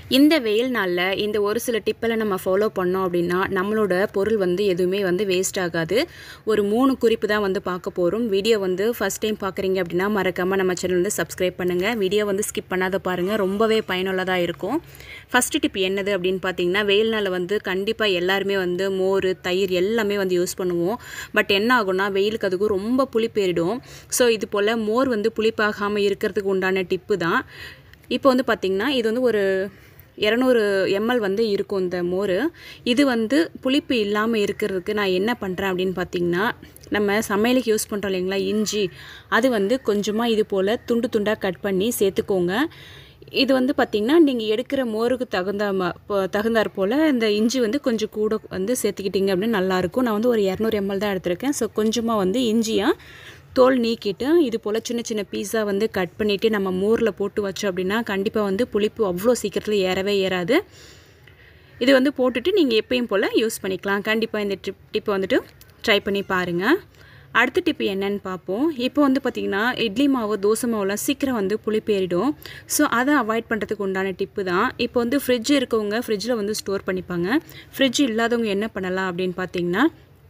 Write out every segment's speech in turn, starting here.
இந்த வெயில் நாளில் இந்த ஒரு சில டிப்பெல்லாம் நம்ம ஃபாலோ பண்ணோம் அப்படின்னா நம்மளோட பொருள் வந்து எதுவுமே வந்து வேஸ்ட் ஆகாது ஒரு மூணு குறிப்பு தான் வந்து பார்க்க போகிறோம் வீடியோ வந்து ஃபஸ்ட் டைம் பார்க்குறீங்க அப்படின்னா மறக்காமல் நம்ம சேனல் வந்து சப்ஸ்கிரைப் பண்ணுங்கள் வீடியோ வந்து ஸ்கிப் பண்ணாத பாருங்கள் ரொம்பவே பயனுள்ளதாக இருக்கும் ஃபஸ்ட்டு டிப் என்னது அப்படின்னு பார்த்தீங்கன்னா வெயில் நாளில் வந்து கண்டிப்பாக எல்லாருமே வந்து மோர் தயிர் எல்லாமே வந்து யூஸ் பண்ணுவோம் பட் என்ன ஆகும்னா வெயிலுக்கு அதுக்கும் ரொம்ப புளிப்பேறிடும் ஸோ இது போல் மோர் வந்து புளிப்பாகாமல் இருக்கிறதுக்கு உண்டான டிப்பு தான் இப்போ வந்து பார்த்திங்கன்னா இது வந்து ஒரு இரநூறு எம்எல் வந்து இருக்கும் இந்த மோர் இது வந்து புளிப்பு இல்லாமல் இருக்கிறதுக்கு நான் என்ன பண்ணுறேன் அப்படின்னு பார்த்தீங்கன்னா நம்ம சமையலுக்கு யூஸ் பண்ணுறோம் இல்லைங்களா இஞ்சி அது வந்து கொஞ்சமாக இது போல் துண்டு துண்டாக கட் பண்ணி சேர்த்துக்கோங்க இது வந்து பார்த்திங்கன்னா நீங்கள் எடுக்கிற மோருக்கு தகுந்த ம- ப- தகுந்தாற் போல் இந்த இஞ்சி வந்து கொஞ்சம் கூட வந்து சேர்த்துக்கிட்டிங்க அப்படின்னு நல்லாயிருக்கும் நான் வந்து ஒரு இரநூறு எம்எல் தான் எடுத்திருக்கேன் ஸோ கொஞ்சமாக வந்து இஞ்சியாக தோல் நீக்கிட்டு இது போல் சின்ன சின்ன பீஸா வந்து கட் பண்ணிவிட்டு நம்ம மோரில் போட்டு வச்சோம் அப்படின்னா கண்டிப்பாக வந்து புளிப்பு அவ்வளோ சீக்கிரத்தில் ஏறவே ஏறாது இது வந்து போட்டுட்டு நீங்கள் எப்பயும் போல் யூஸ் பண்ணிக்கலாம் கண்டிப்பாக இந்த ட்ரிப் டிப்பை வந்துட்டு ட்ரை பண்ணி பாருங்கள் அடுத்த டிப் என்னன்னு பார்ப்போம் இப்போ வந்து பார்த்திங்கன்னா இட்லி மாவு தோசை மாவுலாம் சீக்கிரம் வந்து புளிப்பேறிடும் ஸோ அதை அவாய்ட் பண்ணுறதுக்கு உண்டான டிப்பு தான் இப்போ வந்து ஃப்ரிட்ஜ் இருக்கவங்க ஃப்ரிட்ஜில் வந்து ஸ்டோர் பண்ணிப்பாங்க ஃப்ரிட்ஜ் இல்லாதவங்க என்ன பண்ணலாம் அப்படின்னு பார்த்தீங்கன்னா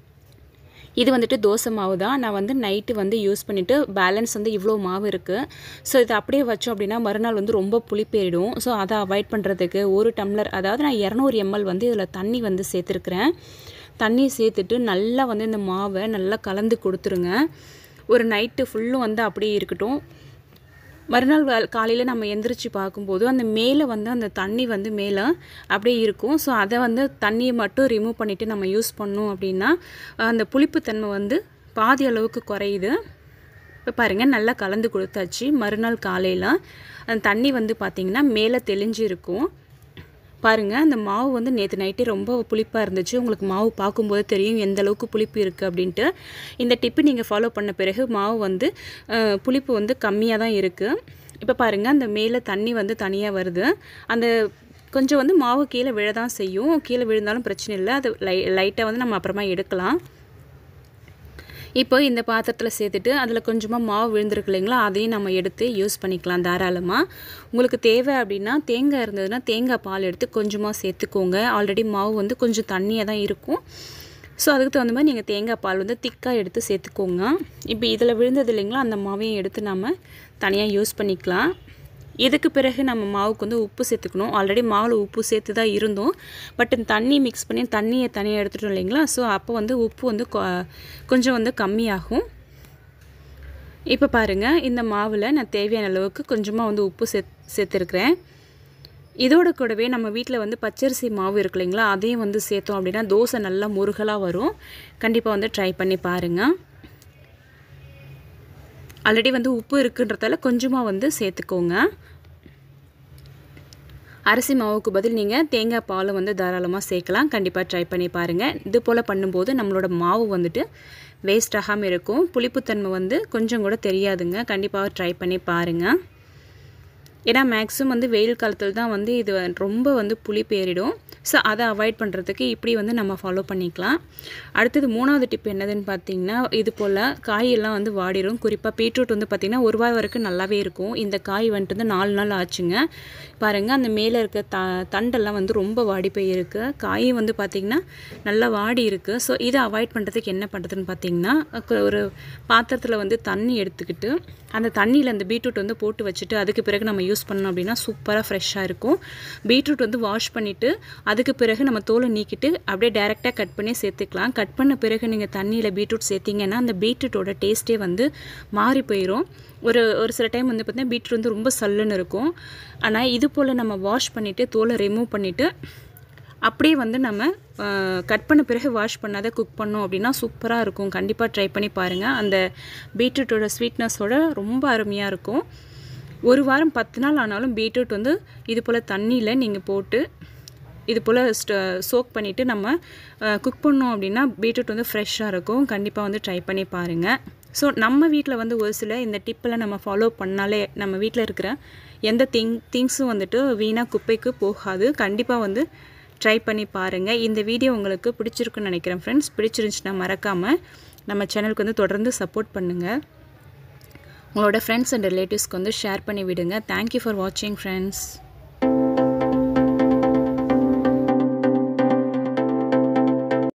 இது வந்துட்டு தோசை மாவு தான் நான் வந்து நைட்டு வந்து யூஸ் பண்ணிவிட்டு பேலன்ஸ் வந்து இவ்வளோ மாவு இருக்குது ஸோ இது அப்படியே வச்சோம் அப்படின்னா மறுநாள் வந்து ரொம்ப புளிப்பேறிடும் ஸோ அதை அவாய்ட் பண்ணுறதுக்கு ஒரு டம்ளர் அதாவது நான் இரநூறு எம்எல் வந்து இதில் தண்ணி வந்து சேர்த்துருக்குறேன் தண்ணி சேர்த்துட்டு நல்லா வந்து இந்த மாவை நல்லா கலந்து கொடுத்துருங்க ஒரு நைட்டு ஃபுல்லும் வந்து அப்படியே இருக்கட்டும் மறுநாள் காலையில் நம்ம எந்திரிச்சு பார்க்கும்போது அந்த மேலே வந்து அந்த தண்ணி வந்து மேலே அப்படியே இருக்கும் ஸோ அதை வந்து தண்ணியை மட்டும் ரிமூவ் பண்ணிவிட்டு நம்ம யூஸ் பண்ணோம் அப்படின்னா அந்த புளிப்புத்தன்மை வந்து பாதி அளவுக்கு குறையுது இப்போ பாருங்கள் நல்லா கலந்து கொடுத்தாச்சு மறுநாள் காலையில் அந்த தண்ணி வந்து பார்த்திங்கன்னா மேலே தெளிஞ்சு இருக்கும் பாருங்கள் அந்த மாவு வந்து நேற்று நைட்டே ரொம்ப புளிப்பாக இருந்துச்சு உங்களுக்கு மாவு பார்க்கும்போது தெரியும் எந்த அளவுக்கு புளிப்பு இருக்குது அப்படின்ட்டு இந்த டிப்பு நீங்கள் ஃபாலோ பண்ண பிறகு மாவு வந்து அஹ், புளிப்பு வந்து கம்மியாக தான் இருக்குது இப்போ பாருங்கள் அந்த மேலே தண்ணி வந்து தனியாக வருது அந்த கொஞ்சம் வந்து மாவு கீழே விழ தான் செய்யும் கீழே விழுந்தாலும் பிரச்சனை இல்லை அது லை லைட்டாக வந்து நம்ம அப்புறமா எடுக்கலாம் இப்போ இந்த பாத்திரத்தில் சேர்த்துட்டு அதில் கொஞ்சமாக மாவு விழுந்திருக்கு இல்லைங்களா அதையும் நம்ம எடுத்து யூஸ் பண்ணிக்கலாம் தாராளமாக உங்களுக்கு தேவை அப்படின்னா தேங்காய் இருந்ததுன்னா தேங்காய் பால் எடுத்து கொஞ்சமாக சேர்த்துக்கோங்க ஆல்ரெடி மாவு வந்து கொஞ்சம் தண்ணியாக தான் இருக்கும் ஸோ அதுக்கு தகுந்த மாதிரி நீங்கள் தேங்காய் பால் வந்து திக்காக எடுத்து சேர்த்துக்கோங்க இப்போ இதில் விழுந்தது இல்லைங்களா அந்த மாவையும் எடுத்து நம்ம தனியாக யூஸ் பண்ணிக்கலாம் இதுக்கு பிறகு நம்ம மாவுக்கு வந்து உப்பு சேர்த்துக்கணும் ஆல்ரெடி மாவில் உப்பு சேர்த்து தான் இருந்தோம் பட் தண்ணி மிக்ஸ் பண்ணி தண்ணியை தனியாக எடுத்துட்டோம் இல்லைங்களா ஸோ அப்போ வந்து உப்பு வந்து கொ- கொஞ்சம் வந்து கம்மியாகும் இப்போ பாருங்கள் இந்த மாவில் நான் தேவையான அளவுக்கு கொஞ்சமாக வந்து உப்பு சேத் சேர்த்துருக்குறேன் இதோட கூடவே நம்ம வீட்டில் வந்து பச்சரிசி மாவு இருக்கு இல்லைங்களா அதையும் வந்து சேர்த்தோம் அப்படின்னா தோசை நல்லா முருகலாக வரும் கண்டிப்பாக வந்து ட்ரை பண்ணி பாருங்கள் ஆல்ரெடி வந்து உப்பு இருக்குன்றதால கொஞ்சமாக வந்து சேர்த்துக்கோங்க அரிசி மாவுக்கு பதில் நீங்கள் தேங்காய் பால் வந்து தாராளமாக சேர்க்கலாம் கண்டிப்பாக ட்ரை பண்ணி பாருங்கள் இது போல் பண்ணும்போது நம்மளோட மாவு வந்துட்டு வேஸ்ட் ஆகாமல் இருக்கும் புளிப்புத்தன்மை வந்து கொஞ்சம் கூட தெரியாதுங்க கண்டிப்பாக ட்ரை பண்ணி பாருங்கள் ஏன்னா மேக்ஸிமம் வந்து வெயில் காலத்தில் தான் வந்து இது ரொம்ப வந்து புளிப்பேறிடும் ஸோ அதை அவாய்ட் பண்ணுறதுக்கு இப்படி வந்து நம்ம ஃபாலோ பண்ணிக்கலாம் அடுத்தது மூணாவது டிப் என்னதுன்னு பார்த்தீங்கன்னா இது போல் காயெல்லாம் வந்து வாடிடும் குறிப்பாக பீட்ரூட் வந்து பார்த்திங்கன்னா ஒரு வாரம் வரைக்கும் நல்லாவே இருக்கும் இந்த காய் வந்துட்டு வந்து நாலு நாள் ஆச்சுங்க பாருங்கள் அந்த மேலே இருக்க த தண்டெல்லாம் வந்து ரொம்ப வாடி போய் இருக்கு காயும் வந்து பார்த்திங்கன்னா நல்லா வாடி இருக்குது ஸோ இதை அவாய்ட் பண்ணுறதுக்கு என்ன பண்ணுறதுன்னு பார்த்தீங்கன்னா கு- ஒரு பாத்திரத்தில் வந்து தண்ணி எடுத்துக்கிட்டு அந்த தண்ணியில் அந்த பீட்ரூட் வந்து போட்டு வச்சுட்டு அதுக்கு பிறகு நம்ம யூஸ் பண்ணோம் அப்படின்னா சூப்பராக ஃப்ரெஷ்ஷாக இருக்கும் பீட்ரூட் வந்து வாஷ் பண்ணிவிட்டு அதுக்கு பிறகு நம்ம தோலை நீக்கிட்டு அப்படியே டைரெக்டாக கட் பண்ணி சேர்த்துக்கலாம் கட் பண்ண பிறகு நீங்கள் தண்ணியில் பீட்ரூட் சேர்த்திங்கன்னா அந்த பீட்ரூட்டோட டேஸ்ட்டே வந்து மாறி போயிடும் ஒரு ஒரு சில டைம் வந்து பார்த்தீங்கன்னா பீட்ரூட் வந்து ரொம்ப சல்லுன்னு இருக்கும் ஆனால் இது போல் நம்ம வாஷ் பண்ணிவிட்டு தோலை ரிமூவ் பண்ணிவிட்டு அப்படியே வந்து நம்ம கட் பண்ண பிறகு வாஷ் பண்ணாத குக் பண்ணோம் அப்படின்னா சூப்பராக இருக்கும் கண்டிப்பாக ட்ரை பண்ணி பாருங்கள் அந்த பீட்ரூட்டோட ஸ்வீட்னஸோட ரொம்ப அருமையாக இருக்கும் ஒரு வாரம் பத்து நாள் ஆனாலும் பீட்ரூட் வந்து இது போல் தண்ணியில் நீங்கள் போட்டு இது போல் சோக் பண்ணிவிட்டு நம்ம குக் பண்ணோம் அப்படின்னா பீட்ரூட் வந்து ஃப்ரெஷ்ஷாக இருக்கும் கண்டிப்பாக வந்து ட்ரை பண்ணி பாருங்கள் ஸோ நம்ம வீட்டில் வந்து ஒரு சில இந்த டிப்பெல்லாம் நம்ம ஃபாலோ பண்ணாலே நம்ம வீட்டில் இருக்கிற எந்த திங் திங்ஸும் வந்துட்டு வீணாக குப்பைக்கு போகாது கண்டிப்பாக வந்து ட்ரை பண்ணி பாருங்கள் இந்த வீடியோ உங்களுக்கு பிடிச்சிருக்குன்னு நினைக்கிறேன் ஃப்ரெண்ட்ஸ் பிடிச்சிருந்துச்சுன்னா மறக்காமல் நம்ம சேனலுக்கு வந்து தொடர்ந்து சப்போர்ட் பண்ணுங்கள் உங்களோட ஃப்ரெண்ட்ஸ் அண்ட் ரிலேட்டிவ்ஸ்க்கு வந்து ஷேர் பண்ணி விடுங்க தேங்க்யூ ஃபார் வாட்சிங் ஃப்ரெண்ட்ஸ்